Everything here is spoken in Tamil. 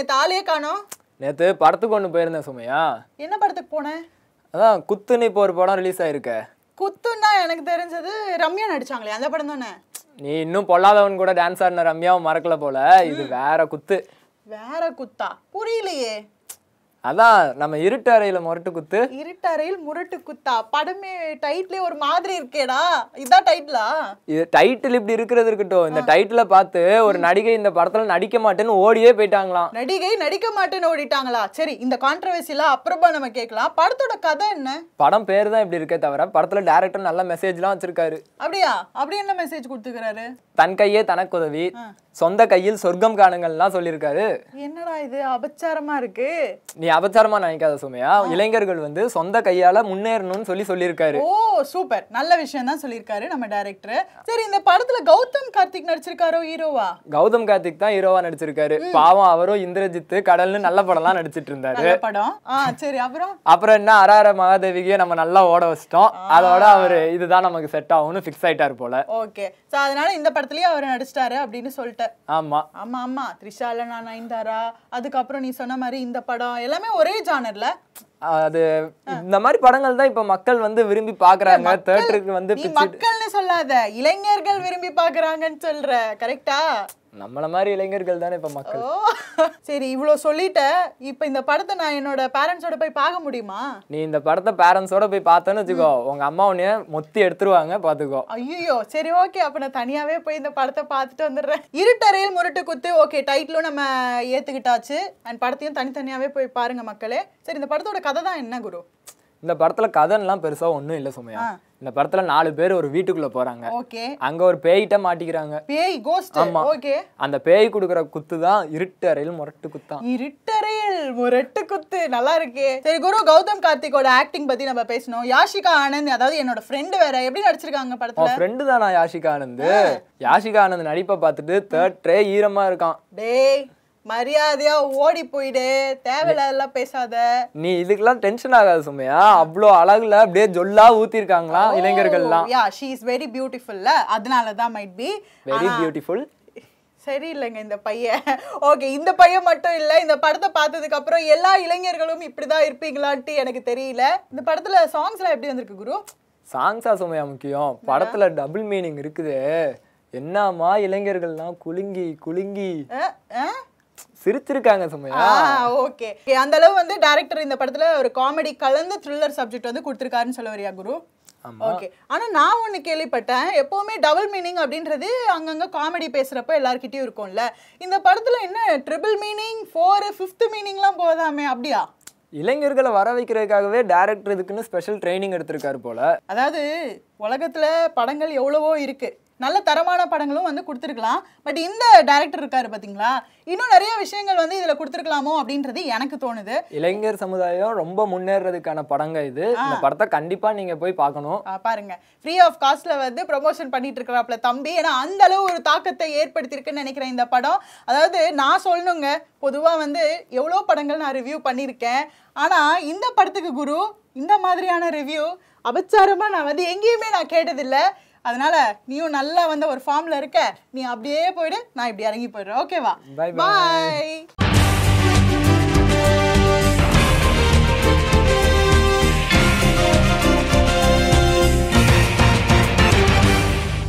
நேத்து ஆளையே காணோம் நேத்து படத்துக்கு ஒன்று போயிருந்தேன் சுமையா என்ன படத்துக்கு போனேன் அதான் குத்துன்னு இப்போ ஒரு படம் ரிலீஸ் ஆயிருக்க குத்துன்னா எனக்கு தெரிஞ்சது ரம்யா நடிச்சாங்களே அந்த படம் தானே நீ இன்னும் பொல்லாதவன் கூட டான்ஸ் ஆடின ரம்யாவும் மறக்கல போல இது வேற குத்து வேற குத்தா புரியலையே அதான் நம்ம இருட்டு அறையில முரட்டு குத்து இருட்டறையில் முரட்டு குத்தா படமே டைட்டிலே ஒரு மாதிரி இருக்கேடா இதான் டைட்டிலா இது டைட்டில் இப்படி இருக்கிறது இருக்கட்டும் இந்த டைட்டிலை பார்த்து ஒரு நடிகை இந்த படத்துல நடிக்க மாட்டேன்னு ஓடியே போயிட்டாங்களாம் நடிகை நடிக்க மாட்டேன்னு ஓடிட்டாங்களா சரி இந்த கான்ட்ரவர்சிலாம் அப்புறமா நம்ம கேட்கலாம் படத்தோட கதை என்ன படம் பேர் தான் இப்படி இருக்கே தவிர படத்துல டேரக்டர் நல்ல மெசேஜ்லாம் வச்சிருக்காரு அப்படியா அப்படி என்ன மெசேஜ் கொடுத்துக்கிறாரு தன் கையே தனக்கு உதவி சொந்த கையில் சொர்க்கம் காணுங்கள்லாம் சொல்லியிருக்காரு என்னடா இது அபச்சாரமா இருக்கு நீ அபச்சாரமா நினைக்காத சுமையா இளைஞர்கள் வந்து சொந்த கையால முன்னேறணும்னு சொல்லி சொல்லியிருக்காரு ஓ சூப்பர் நல்ல விஷயம் தான் சொல்லியிருக்காரு நம்ம டைரக்டர் சரி இந்த படத்துல கௌதம் கார்த்திக் நடிச்சிருக்காரோ ஹீரோவா கௌதம் கார்த்திக் தான் ஹீரோவா நடிச்சிருக்காரு பாவம் அவரும் இந்திரஜித் கடல்னு நல்ல படம்லாம் நடிச்சிட்டு இருந்தாரு நல்ல படம் ஆ சரி அப்புறம் அப்புறம் என்ன அரார மகாதேவிக்கே நம்ம நல்லா ஓட வச்சிட்டோம் அதோட அவரு இதுதான் நமக்கு செட் ஆகும்னு ஃபிக்ஸ் ஆயிட்டாரு போல ஓகே சோ அதனால இந்த படத்துலயே அவர் நடிச்சிட்டாரு அப்படின்னு சொல்லிட்டு ஆமா ஆமா ஆமா த்ரிஷால நான் நயன்தாரா அதுக்கப்புறம் நீ சொன்ன மாதிரி இந்த படம் எல்லாமே ஒரே ஜானர்ல அது இந்த மாதிரி படங்கள் தான் இப்ப மக்கள் வந்து விரும்பி பாக்குறாங்க தேட்டருக்கு வந்து நீ பிச்சு மக்கள்னு சொல்லாத இளைஞர்கள் விரும்பி பாக்குறாங்கன்னு சொல்ற கரெக்டா நம்மள மாதிரி இளைஞர்கள் தானே இப்ப மக்கள் ஓ சரி இவ்வளோ சொல்லிட்ட இப்போ இந்த படத்தை நான் என்னோட பேரண்ட்ஸோட போய் பார்க்க முடியுமா நீ இந்த படத்தை பேரண்ட்ஸோட போய் பார்த்தேன்னு வச்சுக்கோ உங்க அம்மா உன்னைய மொத்தி எடுத்துருவாங்க பாத்துக்கோ ஐயோ சரி ஓகே அப்ப நான் தனியாவே போய் இந்த படத்தை பார்த்துட்டு வந்துடுறேன் இருட்டறையில் முரட்டு குத்து ஓகே டைட்டிலும் நம்ம ஏத்துக்கிட்டாச்சு அண்ட் படத்தையும் தனித்தனியாவே போய் பாருங்க மக்களே சரி இந்த படத்தோட கதை தான் என்ன குரு இந்த படத்துல கதைலாம் பெருசா ஒண்ணும் இல்ல சுமையா இந்த படத்துல நாலு பேர் ஒரு வீட்டுக்குள்ள போறாங்க ஓகே அங்க ஒரு பேய்கிட்ட மாட்டிக்கிறாங்க பேய் கோஸ்ட் ஓகே அந்த பேய் கொடுக்குற குத்து தான் இருட்டு அறையில் முரட்டு குத்தான் இருட்டறையில் முரட்டு குத்து நல்லா இருக்கே சரி குரு கௌதம் கார்த்திகோட ஆக்டிங் பத்தி நம்ம பேசணும் யாஷிகா ஆனந்த் அதாவது என்னோட ஃப்ரெண்டு வேற எப்படி நடிச்சிருக்காங்க படத்துல அவன் ஃப்ரெண்டு தானா யாஷிகா ஆனந்த் யாஷிகா ஆனந்த் நடிப்பை பார்த்துட்டு தேட்டரே ஈரமா இருக்கான் டேய் மரியாதையா ஓடி போயிடு தேவையில்லாதெல்லாம் பேசாத நீ இதுக்கெல்லாம் டென்ஷன் ஆகாது சுமையா அவ்வளோ அழகுல அப்படியே ஜொல்லா ஊத்திருக்காங்களாம் இளைஞர்கள்லாம் யா ஷீ இஸ் வெரி பியூட்டிஃபுல்ல அதனால தான் மைட் பி வெரி பியூட்டிஃபுல் சரியில்லைங்க இந்த பையன் ஓகே இந்த பையன் மட்டும் இல்ல இந்த படத்தை பார்த்ததுக்கு அப்புறம் எல்லா இளைஞர்களும் இப்படிதான் இருப்பீங்களான்ட்டு எனக்கு தெரியல இந்த படத்துல சாங்ஸ்லாம் எப்படி வந்திருக்கு குரு சாங்ஸா சுமையா முக்கியம் படத்துல டபுள் மீனிங் இருக்குது என்னம்மா இளைஞர்கள்லாம் குலுங்கி குலுங்கி அஹ், அஹ்? சிரிச்சிருக்காங்க சுமையா ஓகே அந்த அளவு வந்து டைரக்டர் இந்த படத்துல ஒரு காமெடி கலந்து த்ரில்லர் சப்ஜெக்ட் வந்து கொடுத்துருக்காருன்னு சொல்ல வரியா குரு ஆமா. ஓகே ஆனா நான் ஒண்ணு கேள்விப்பட்டேன் எப்பவுமே டபுள் மீனிங் அப்படின்றது அங்கங்க காமெடி பேசுறப்ப எல்லார்கிட்டயும் இருக்கும்ல இந்த படத்துல என்ன ட்ரிபிள் மீனிங் ஃபோர் ஃபிஃப்த் மீனிங்லாம் போதாமே அப்படியா இளைஞர்களை வர வைக்கிறதுக்காகவே டேரக்டர் இதுக்குன்னு ஸ்பெஷல் ட்ரைனிங் எடுத்திருக்காரு போல அதாவது உலகத்துல படங்கள் எவ்வளவோ இருக்கு நல்ல தரமான படங்களும் வந்து கொடுத்துருக்கலாம் பட் இந்த டைரக்டர் இருக்காரு பாத்தீங்களா இன்னும் நிறைய விஷயங்கள் வந்து இதுல கொடுத்துருக்கலாமோ அப்படின்றது எனக்கு தோணுது இளைஞர் சமுதாயம் ரொம்ப முன்னேறதுக்கான படங்க இது இந்த படத்தை கண்டிப்பா நீங்க போய் பார்க்கணும் ஆ, பாருங்க ஃப்ரீ ஆஃப் காஸ்ட்ல வந்து ப்ரொமோஷன் பண்ணிட்டு இருக்கிறாப்ல தம்பி ஏன்னா அந்த அளவு ஒரு தாக்கத்தை ஏற்படுத்தியிருக்குன்னு நினைக்கிறேன் இந்த படம் அதாவது நான் சொல்லணுங்க பொதுவா வந்து எவ்வளோ படங்கள் நான் ரிவ்யூ பண்ணியிருக்கேன் ஆனா இந்த படத்துக்கு குரு இந்த மாதிரியான ரிவ்யூ அபச்சாரமா நான் வந்து எங்கேயுமே நான் கேட்டதில்ல அதனால நீயும் நல்லா வந்து ஒரு ஃபார்ம்ல இருக்க நீ அப்படியே போயிடு நான் இப்படி இறங்கி போயிடுறேன் ஓகேவா Bye bye. பாய்